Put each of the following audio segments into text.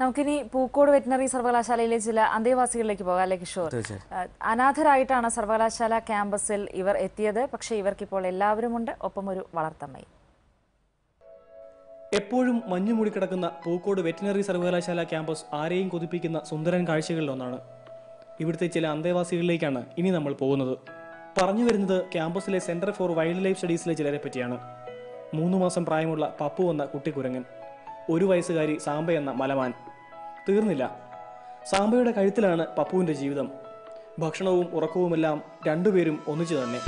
നമുക്കിനി പൂക്കോട് വെറ്റിനറി സർവകലാശാലയിലെ ചില അന്തേവാസികളിലേക്ക് പോകാം അല്ലെ കിഷോർ തീർച്ചയായും. ആ, അനാഥരായിട്ടാണ് സർവകലാശാല ക്യാമ്പസിൽ ഇവർ എത്തിയത് പക്ഷേ ഇവർക്കിപ്പോൾ എല്ലാവരുമുണ്ട് ഒപ്പം ഒരു വളർത്തമ്മയും എപ്പോഴും മഞ്ഞു മൂടിക്കിടക്കുന്ന പൂക്കോട് വെറ്റിനറി സർവകലാശാല ക്യാമ്പസ് ആരെയും കൊതിപ്പിക്കുന്ന സുന്ദരൻ കാഴ്ചകളിലൊന്നാണ് ഇവിടുത്തെ ചില അന്തേവാസികളിലേക്കാണ് ഇനി നമ്മൾ പോകുന്നത് പറഞ്ഞു വരുന്നത് ക്യാമ്പസിലെ സെന്റർ ഫോർ വൈൽഡ് ലൈഫ് സ്റ്റഡീസിലെ ചിലരെ പറ്റിയാണ് മൂന്ന് മാസം പ്രായമുള്ള പപ്പു എന്ന കുട്ടിക്കുരങ്ങൻ ഒരു വയസ്സുകാരി സാമ്പ എന്ന മലമാൻ തീർന്നില്ല സാമ്പയുടെ കഴുത്തിലാണ് പപ്പുവിൻ്റെ ജീവിതം ഭക്ഷണവും ഉറക്കവുമെല്ലാം രണ്ടുപേരും ഒന്നിച്ചു തന്നെ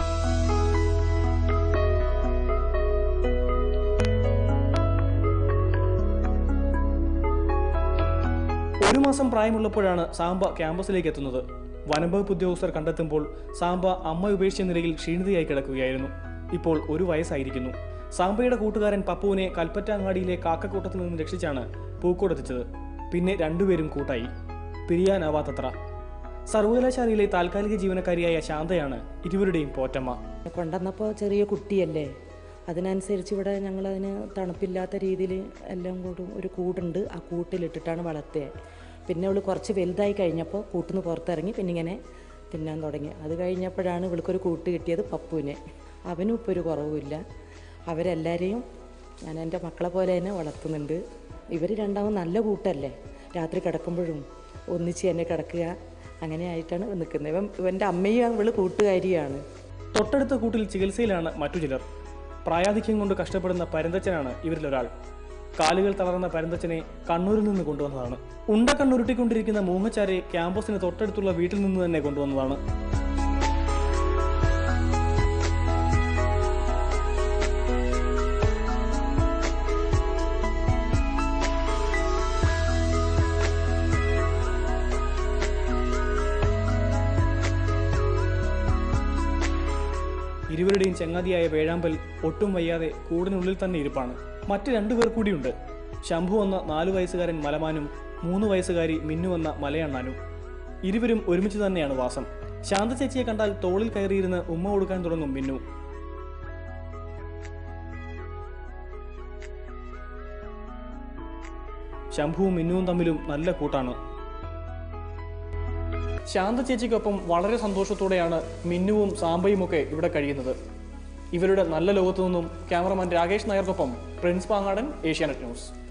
ഒരു മാസം പ്രായമുള്ളപ്പോഴാണ് സാമ്പ ക്യാമ്പസിലേക്ക് എത്തുന്നത് വനംവകുപ്പ് ഉദ്യോഗസ്ഥർ കണ്ടെത്തുമ്പോൾ സാമ്പ അമ്മ ഉപേക്ഷിച്ച നിലയിൽ ക്ഷീണിതയായി കിടക്കുകയായിരുന്നു ഇപ്പോൾ ഒരു വയസ്സായിരിക്കുന്നു സാമ്പയുടെ കൂട്ടുകാരൻ പപ്പുവിനെ കൽപ്പറ്റ അങ്ങാടിയിലെ കാക്കക്കൂട്ടത്തിൽ നിന്ന് രക്ഷിച്ചാണ് പൂക്കോടെത്തിച്ചത് പിന്നെ രണ്ടുപേരും കൂട്ടായി പിരിയാനാവാത്തത്ര സർവകലാശാലയിലെ താൽക്കാലിക ജീവനക്കാരിയായ ശാന്തയാണ് ഇരുവരുടെയും പോറ്റമ്മ കൊണ്ടുവന്നപ്പോൾ ചെറിയ കുട്ടിയല്ലേ അതിനനുസരിച്ച് ഇവിടെ ഞങ്ങളതിന് തണുപ്പില്ലാത്ത രീതിയിൽ എല്ലാം കൂടും ഒരു കൂടുണ്ട് ആ കൂട്ടിലിട്ടിട്ടാണ് വളർത്തിയത് പിന്നെ അവൾ കുറച്ച് വലുതായി കഴിഞ്ഞപ്പോൾ കൂട്ടിൽ നിന്ന് പുറത്തിറങ്ങി പിന്നെ ഇങ്ങനെ തിന്നാൻ തുടങ്ങി അത് കഴിഞ്ഞപ്പോഴാണ് ഇവൾക്കൊരു കൂട്ട് കിട്ടിയത് പപ്പുവിനെ അവനും ഇപ്പോൾ ഒരു കുറവുമില്ല അവരെല്ലാവരെയും ഞാൻ എൻ്റെ മക്കളെ പോലെ തന്നെ വളർത്തുന്നുണ്ട് ഇവർ രണ്ടാവും നല്ല കൂട്ടല്ലേ രാത്രി കിടക്കുമ്പോഴും ഒന്നിച്ച് തന്നെ കിടക്കുക അങ്ങനെ ആയിട്ടാണ് നിൽക്കുന്നത് ഇവൻ ഇവൻ്റെ അമ്മയും ഇവള് കൂട്ടുകാരിയാണ് തൊട്ടടുത്ത കൂട്ടിൽ ചികിത്സയിലാണ് മറ്റു ചിലർ പ്രായാധിക്യം കൊണ്ട് കഷ്ടപ്പെടുന്ന പരന്തച്ചനാണ് ഇവരിലൊരാൾ കാലുകൾ തളർന്ന പരന്തച്ചനെ കണ്ണൂരിൽ നിന്ന് കൊണ്ടുവന്നതാണ് ഉണ്ട കണ്ണുരുട്ടിക്കൊണ്ടിരിക്കുന്ന മൂങ്ങച്ചാരെ ക്യാമ്പസിന് തൊട്ടടുത്തുള്ള വീട്ടിൽ നിന്ന് തന്നെ കൊണ്ടുവന്നതാണ് ഇരുവരുടെയും ചങ്ങാതിയായ വേഴാമ്പൽ ഒട്ടും വയ്യാതെ കൂടിനുള്ളിൽ തന്നെ ഇരിപ്പാണ് മറ്റ് രണ്ടുപേർ കൂടിയുണ്ട് ശംഭു എന്ന നാലു വയസ്സുകാരൻ മലമാനും മൂന്ന് വയസ്സുകാരി മിന്നു എന്ന മലയണ്ണാനും ഇരുവരും ഒരുമിച്ച് തന്നെയാണ് വാസം ശാന്ത ചേച്ചിയെ കണ്ടാൽ തോളിൽ കയറിയിരുന്ന് ഉമ്മ കൊടുക്കാൻ തുടങ്ങും മിന്നു ശംഭുവും മിന്നുവും തമ്മിലും നല്ല കൂട്ടാണ് ശാന്ത ചേച്ചിക്കൊപ്പം വളരെ സന്തോഷത്തോടെയാണ് മിന്നുവും സാമ്പയും ഒക്കെ ഇവിടെ കഴിയുന്നത് ഇവരുടെ നല്ല ലോകത്തു നിന്നും ക്യാമറമാൻ രാകേഷ് നായർക്കൊപ്പം പ്രിൻസ് പാങ്ങാടൻ ഏഷ്യാനെറ്റ് ന്യൂസ്